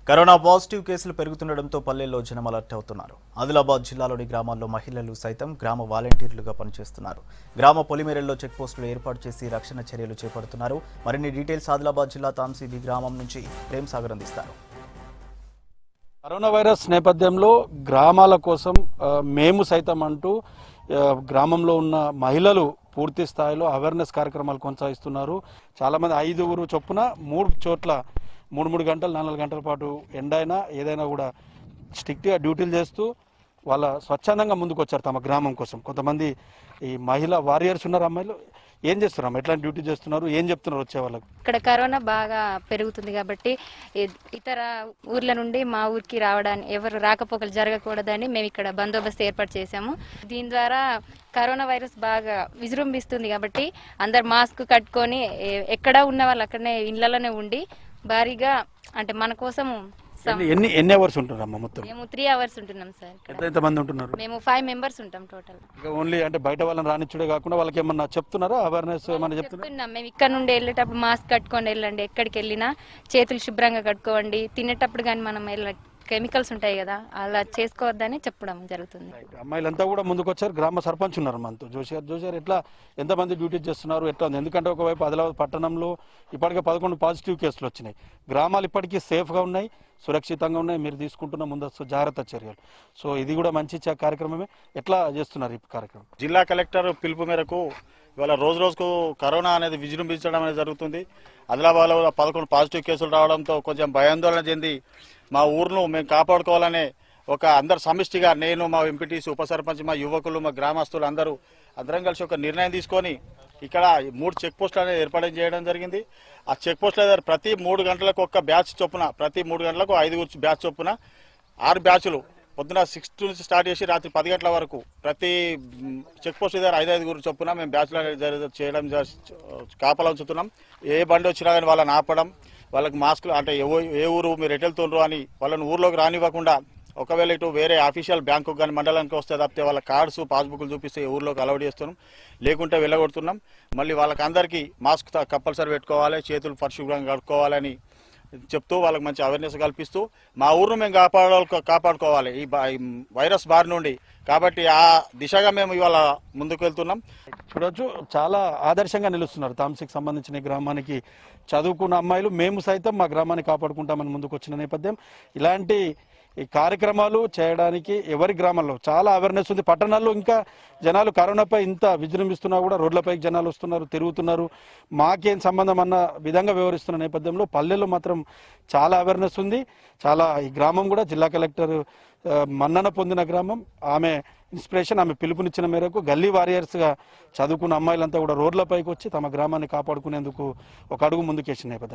Corona positive కేసులు పెరుగుతుండటంతో పల్లెల్లో జనం అలర్ట్ అవుతున్నారు ఆదిలాబాద్ జిల్లాలోని గ్రామాల్లో మహిళలు సైతం గ్రామ వాలంటీర్లుగా పనిచేస్తున్నారు గ్రామ పొలిమేరల్లో చెక్ పోస్టులు ఏర్పాటు చేసి రక్షణ చర్యలు చేపడుతున్నారు మరిన్ని డీటెయిల్స్ ఆదిలాబాద్ జిల్లా తాంసీబీ గ్రామం నుంచి ప్రేమ్ సాగర్ అందిస్తారు కరోనా వైరస్ నేపథ్యంలో గ్రామాల కోసం ఆ, మేము సైతం అంటూ ఆ, గ్రామంలో ఉన్న మహిళలు పూర్తి స్థాయిలో అవేర్నెస్ కార్యక్రమాలు కొనసాగిస్తున్నారు చాలామంది ఐదుగురు చొప్పున మూడు చోట్ల మూడు మూడు గంటలు నాలుగు గంటల పాటు ఎండైనా ఏదైనా కూడా స్ట్రిక్ట్గా డ్యూటీలు చేస్తూ వాళ్ళ స్వచ్ఛందంగా ముందుకు వచ్చారు తమ గ్రామం కోసం కొంతమంది ఈ మహిళా వారియర్స్ ఉన్నారు అమ్మాయిలు ఏం చేస్తున్నారు అమ్మ? ఎట్లాంటి డ్యూటీ చేస్తున్నారు ఏం చెప్తున్నారు వచ్చే వాళ్ళకి ఇక్కడ కరోనా బాగా పెరుగుతుంది కాబట్టి ఇ- ఇతర ఊర్ల నుండి మా ఊరికి రావడానికి ఎవరు రాకపోకలు జరగకూడదని మేము ఇక్కడ బందోబస్తు ఏర్పాటు చేశాము దీని ద్వారా కరోనా వైరస్ బాగా విజృంభిస్తుంది కాబట్టి అందరు మాస్క్ కట్టుకొని ఎ- ఎక్కడ ఉన్న వాళ్ళు అక్కడనే ఇళ్లలోనే ఉండి భారీగా అంటే మన కోసం సం- ఎన్ని ఎన్ని ఎన్ని అవర్స్ ఉంటున్నారమ్మా మొత్తం మేము త్రీ అవర్స్ ఉంటున్నాం సార్ ఇక్కడ ఎంత ఎంతమంది ఉంటున్నారు మేము ఫైవ్ మెంబర్స్ ఉంటాం టోటల్ ఇక ఓన్లీ అంటే బయట వాళ్ళని రానిచ్చుడే కాకుండా వాళ్ళకి ఏమన్నా చెప్తున్నారా అవేర్నెస్ ఏమన్నా చెప్తున్నారు చెప్తున్నాం మేము ఇక్కడ నుండి వెళ్ళేటప్పుడు మాస్క్ కట్టుకొని వెళ్ళండి ఎక్కడికి వెళ్ళినా చేతులు శుభ్రంగా కట్టుకోండి తినేటప్పుడు కానీ మనం ఎలా కెమికల్స్ ఉంటాయి కదా అలా చేసుకోవద్దని చెప్పడం జరుగుతుంది అమ్మాయిలంతా కూడా ముందుకు వచ్చారు గ్రామ సర్పంచ్ ఉన్నారు మనతో జోషి గారు జోషి గారు ఎట్లా ఎంతమంది డ్యూటీ చేస్తున్నారు ఎట్లా ఉంది ఎందుకంటే ఒకవైపు ఆదిలాబాద్ పట్టణంలో ఇప్పటికే పదకొండు పాజిటివ్ కేసులు వచ్చినాయి గ్రామాలు ఇప్పటికీ సేఫ్గా ఉన్నాయి సురక్షితంగా ఉన్నాయి మీరు తీసుకుంటున్న ముందస్తు జాగ్రత్త చర్యలు సో ఇది కూడా మంచి చ- కార్యక్రమమే ఎట్లా చేస్తున్నారు ఈ కార్యక్రమం జిల్లా కలెక్టర్ పిలుపు మేరకు ఇవాళ రోజు రోజుకు కరోనా అనేది విజృంభించడం అనేది జరుగుతుంది ఆదిలాబాద్లో పదకొండు పాజిటివ్ కేసులు రావడంతో కొంచెం భయాందోళన చెంది మా ఊరును మేము కాపాడుకోవాలనే ఒక అందరు సమిష్టిగా నేను మా ఎంపీటీసీ ఉప సర్పంచ్ మా యువకులు మా గ్రామస్తులు అందరూ అందరం కలిసి ఒక నిర్ణయం తీసుకొని ఇక్కడ ఈ మూడు చెక్ పోస్టులు అనేది ఏర్పాటు చేయడం జరిగింది ఆ చెక్ పోస్టుల దగ్గర ప్రతి మూడు గంటలకు ఒక బ్యాచ్ చొప్పున ప్రతి మూడు గంటలకు ఐదుగురు బ్యాచ్ చొప్పున ఆరు బ్యాచ్లు పొద్దున సిక్స్ నుంచి స్టార్ట్ చేసి రాత్రి పది గంటల వరకు ప్రతి మ్, చెక్ పోస్ట్ దగ్గర ఐదు ఐదుగురు చొప్పున మేము బ్యాచ్లు అనేది జరి- చేయడం జరి- కాపలా ఉంచుతున్నాం ఏ బండి వచ్చినా కానీ వాళ్ళని ఆపడం వాళ్ళకి మాస్కులు అంటే ఏ ఊ- ఏ ఊరు మీరు ఎటు వెళ్తుండ్రు అని వాళ్ళని ఊర్లోకి రానివ్వకుండా ఒకవేళ ఇటు వేరే అఫీషియల్ బ్యాంకు కానీ మండలానికి వస్తే తప్పితే వాళ్ళ కార్డ్స్ పాస్బుక్లు చూపిస్తే ఈ ఊర్లోకి అలౌడ్ చేస్తున్నాం లేకుంటే వెళ్ళగొడుతున్నాం మళ్ళీ వాళ్ళకి అందరికీ మాస్క్ త- కంపల్సరీ పెట్టుకోవాలి చేతులు పరిశుభ్రంగా కడుక్కోవాలని చెప్తూ వాళ్ళకి మంచి అవేర్నెస్ కల్పిస్తూ మా ఊరును మేము కాపాడ కాపాడుకోవాలి ఈ బా- ఈ వైరస్ బారి నుండి కాబట్టి ఆ దిశగా మేము ఇవాళ ముందుకు వెళ్తున్నాం చూడొచ్చు చాలా ఆదర్శంగా నిలుస్తున్నారు తాంసికి సంబంధించిన ఈ గ్రామానికి చదువుకున్న అమ్మాయిలు మేము సైతం మా గ్రామాన్ని కాపాడుకుంటామని ముందుకు వచ్చిన నేపథ్యం ఇలాంటి ఈ కార్యక్రమాలు చేయడానికి ఎవరి గ్రామాల్లో చాలా అవేర్నెస్ ఉంది పట్టణాల్లో ఇంకా జనాలు కరోనాపై ఇంత విజృంభిస్తున్నా కూడా రోడ్లపైకి జనాలు వస్తున్నారు తిరుగుతున్నారు మాకేం సంబంధం అన్న విధంగా వ్యవహరిస్తున్న నేపథ్యంలో పల్లెల్లో మాత్రం చాలా అవేర్నెస్ ఉంది చాలా ఈ గ్రామం కూడా జిల్లా కలెక్టర్ ఆ, మన్నన పొందిన గ్రామం ఆమె ఇన్స్పిరేషన్ ఆమె పిలుపునిచ్చిన మేరకు గల్లీ వారియర్స్గా చదువుకున్న అమ్మాయిలంతా కూడా రోడ్లపైకి వచ్చి తమ గ్రామాన్ని కాపాడుకునేందుకు ఒక అడుగు ముందుకేసిన నేపథ్యం